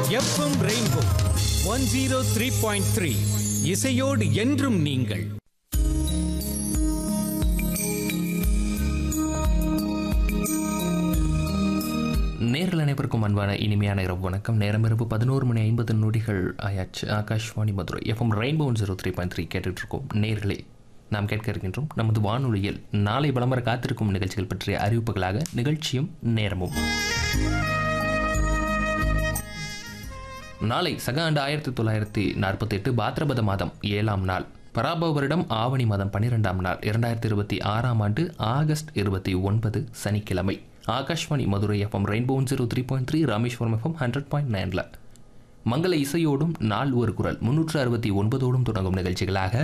FM Rainbow one zero three point three இசையோடு என்றும் நீங்கள் நேரில் அனைவருக்கும் அன்பான இனிமையான இரவு வணக்கம் நேரம் இரவு பதினோரு மணி ஐம்பது நொடிகள் ஆயாச்சு Akashvani Madurai FM Rainbow zero three point three கேட்டுட்டு இருக்கோம் நேர்களே நாம் கேட்க இருக்கின்றோம் நமது வானொலியில் நாளை விளம்பர காத்திருக்கும் நிகழ்ச்சிகள் பற்றிய அறிவிப்புகளாக நிகழ்ச்சியும் நேரமும் நாளை சக ஆண்டு ஆயிரத்தி தொள்ளாயிரத்தி நாற்பத்தி எட்டு பாத்திரபத மாதம் ஏழாம் நாள் பராபவ வருடம் ஆவணி மாதம் பன்னிரெண்டாம் நாள் இரண்டாயிரத்தி இருபத்தி ஆறாம் ஆண்டு ஆகஸ்ட் இருபத்தி ஒன்பது சனிக்கிழமை Akashvani Madurai FM Rainbow zero three point three Rameswaram FM hundred point நைனில் மங்கள இசையோடும் நாள் ஒரு குரல் முன்னூற்று அறுபத்தி ஒன்பதோடும் தொடங்கும் நிகழ்ச்சிகளாக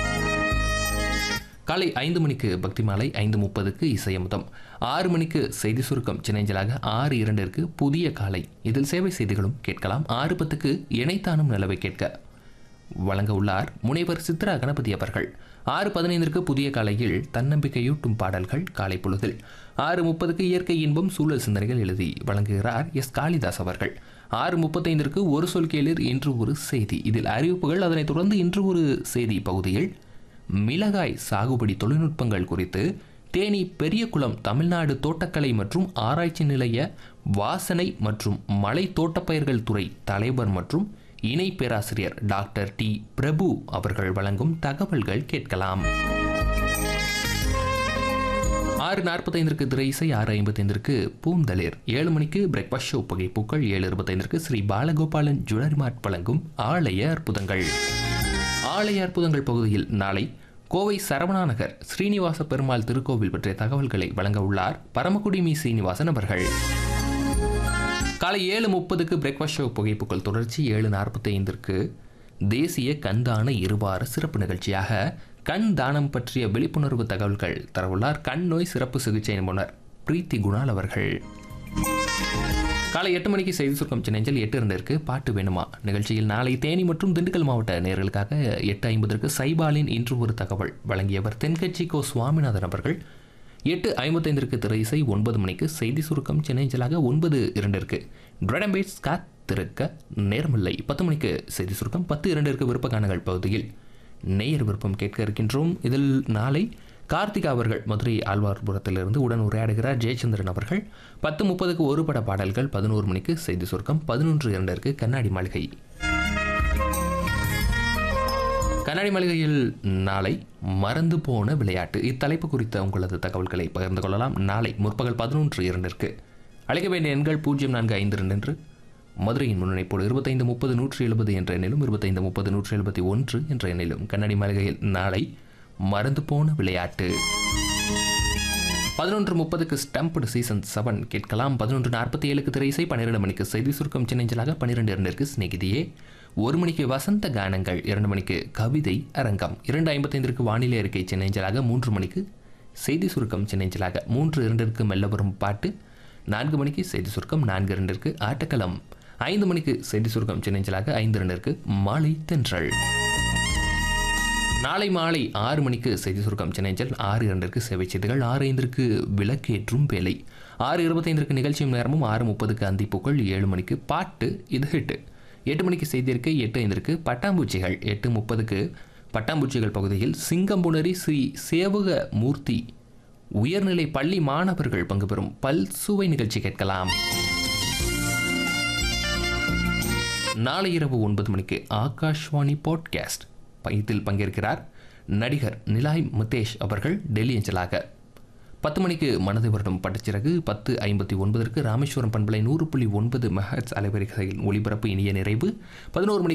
காலை ஐந்து மணிக்கு பக்தி மாலை ஐந்து முப்பதுக்கு இசையமுதம் ஆறு மணிக்கு செய்தி சுருக்கம் சின்னஞ்சலாக ஆறு இரண்டிற்கு புதிய காலை இதில் சேவை செய்திகளும் கேட்கலாம் ஆறு பத்துக்கு இணைத்தானும் நிலவை கேட்க வழங்க உள்ளார் முனைவர் சித்ரா கணபதி அவர்கள் ஆறு பதினைந்திற்கு புதிய காலையில் தன்னம்பிக்கையூட்டும் பாடல்கள் காலை பொழுதில் ஆறு முப்பதுக்கு இயற்கை இன்பம் சூழல் சிந்தனைகள் எழுதி வழங்குகிறார் எஸ் காளிதாஸ் அவர்கள் ஆறு முப்பத்தைந்திற்கு ஒரு சொல் கேளிர் இன்று ஒரு செய்தி இதில் அறிவிப்புகள் அதனைத் தொடர்ந்து இன்று ஒரு செய்தி பகுதியில் மிளகாய் சாகுபடி தொழில்நுட்பங்கள் குறித்து தேனி பெரியகுளம் தமிழ்நாடு தோட்டக்கலை மற்றும் ஆராய்ச்சி நிலைய வாசனை மற்றும் மலை தோட்டப்பயிர்கள் துறை தலைவர் மற்றும் இணை பேராசிரியர் டாக்டர் டி பிரபு அவர்கள் வழங்கும் தகவல்கள் கேட்கலாம் ஆறு நாற்பத்தைந்திற்கு திரை இசை ஆறு ஐம்பத்தைந்திற்கு பூந்தளிர் ஏழு மணிக்கு பிரேக்ஃபாஸ்ட் ஷோ புகைப்பூக்கள் ஏழு இருபத்தைந்திற்கு ஸ்ரீ பாலகோபாலன் ஜுவல்லரி மார்ட் வழங்கும் ஆலய அற்புதங்கள் ஆலய அற்புதங்கள் பகுதியில் நாளை கோவை சரவணாநகர் ஸ்ரீனிவாச பெருமாள் திருக்கோவில் பற்றிய தகவல்களை வழங்க உள்ளார் பரமக்குடி மீ சீனிவாசன் அவர்கள் காலை ஏழு முப்பதுக்கு பிரேக்ஃபாஸ்ட் ஷோ புகைப்புகள் தொடர்ச்சி ஏழு நாற்பத்தி ஐந்திற்கு தேசிய கண்தான இருவார சிறப்பு நிகழ்ச்சியாக கண் தானம் பற்றிய விழிப்புணர்வு தகவல்கள் தரவுள்ளார் கண் நோய் சிறப்பு சிகிச்சை நிபுணர் பிரீத்தி குணால் அவர்கள் காலை எட்டு மணிக்கு செய்தி சுருக்கம் சின்னஞ்சல் எட்டு இரண்டிற்கு பாட்டு வேணுமா நிகழ்ச்சியில் நாளை தேனி மற்றும் திண்டுக்கல் மாவட்ட நேர்களுக்காக எட்டு ஐம்பதற்கு சைபாலின் இன்று ஒரு தகவல் வழங்கியவர் தென்கட்சி கோ சுவாமிநாதன் அவர்கள் எட்டு ஐம்பத்தைந்திற்கு திரை இசை ஒன்பது மணிக்கு செய்தி சுருக்கம் சின்னஞ்சலாக ஒன்பது இரண்டிற்கு ட்ரடம்பேட்ஸ் காத்திருக்க நேரமில்லை பத்து மணிக்கு செய்தி சுருக்கம் பத்து இரண்டிற்கு விருப்பகானங்கள் பகுதியில் நேயர் விருப்பம் கேட்க இருக்கின்றோம் இதில் நாளை கார்த்திகா அவர்கள் மதுரை ஆழ்வார்புரத்திலிருந்து உடன் உரையாடுகிறார் ஜெயச்சந்திரன் அவர்கள் பத்து முப்பதுக்கு ஒரு பட பாடல்கள் பதினோரு மணிக்கு செய்தி சுருக்கம் பதினொன்று இரண்டிற்கு கண்ணாடி மாளிகை கண்ணாடி மாளிகையில் நாளை மறந்து போன விளையாட்டு இத்தலைப்பு குறித்த உங்களது தகவல்களை பகிர்ந்து கொள்ளலாம் நாளை முற்பகல் பதினொன்று இரண்டிற்கு அழைக்க வேண்டிய எண்கள் பூஜ்ஜியம் நான்கு ஐந்து ரெண்டு என்று மதுரையின் முன்னணிப்போடு இருபத்தைந்து முப்பது நூற்றி எழுபது என்ற எண்ணிலும் இருபத்தைந்து முப்பது நூற்றி எழுபத்தி ஒன்று என்ற எண்ணிலும் கண்ணாடி மாளிகையில் நாளை மறந்து போன விளையாட்டு பதினொன்று முப்பதுக்கு ஸ்டம்படு சீசன் செவன் கேட்கலாம் பதினொன்று நாற்பத்தி ஏழுக்கு திரை இசை பன்னிரெண்டு மணிக்கு செய்தி சுருக்கம் சின்னஞ்சலாக பன்னிரெண்டு இரண்டிற்கு சிநேகிதியே ஒரு மணிக்கு வசந்த கானங்கள் இரண்டு மணிக்கு கவிதை அரங்கம் இரண்டு ஐம்பத்தைந்திற்கு வானிலை அறிக்கை சின்னஞ்சலாக மூன்று மணிக்கு செய்தி சுருக்கம் சின்னஞ்சலாக மூன்று இரண்டிற்கு மெல்ல வரும் பாட்டு நான்கு மணிக்கு செய்தி சுருக்கம் நான்கு இரண்டிற்கு ஆட்டக்களம் ஐந்து மணிக்கு செய்தி சுருக்கம் சின்னஞ்சலாக ஐந்து இரண்டிற்கு மாலை தென்றல் நாளை மாலை ஆறு மணிக்கு செய்தி சுருக்கம் சென்னைஞ்சல் ஆறு இரண்டிற்கு சேவை செய்திகள் ஆறு ஐந்திற்கு விளக்கேற்றும் வேலை ஆறு இருபத்தைந்திற்கு நிகழ்ச்சியும் நேரமும் ஆறு முப்பதுக்கு அந்திப்பூக்கள் ஏழு மணிக்கு பாட்டு இது ஹிட்டு எட்டு மணிக்கு செய்திருக்கு எட்டு ஐந்திற்கு பட்டாம்பூச்சிகள் எட்டு முப்பதுக்கு பட்டாம்பூச்சிகள் பகுதியில் சிங்கம்புணரி ஸ்ரீ சேவக மூர்த்தி உயர்நிலை பள்ளி மாணவர்கள் பங்கு பெறும் பல்சுவை நிகழ்ச்சி கேட்கலாம் நாளை இரவு ஒன்பது மணிக்கு ஆகாஷ்வாணி பாட்காஸ்ட் இதில் பங்கேற்கிறார் நடிகர் நிலாய் முத்தேஷ் அவர்கள் டெல்லி அஞ்சலாக பத்து மணிக்கு மனதை வருடம் பட்டுச்சிறகு பத்து ஐம்பத்தி ஒன்பதற்கு ராமேஸ்வரம் பண்பலை நூறு புள்ளி ஒன்பது மெஹட்ஸ் அலைவரிசையில் ஒளிபரப்பு இனிய நிறைவு பதினோரு மணிக்கு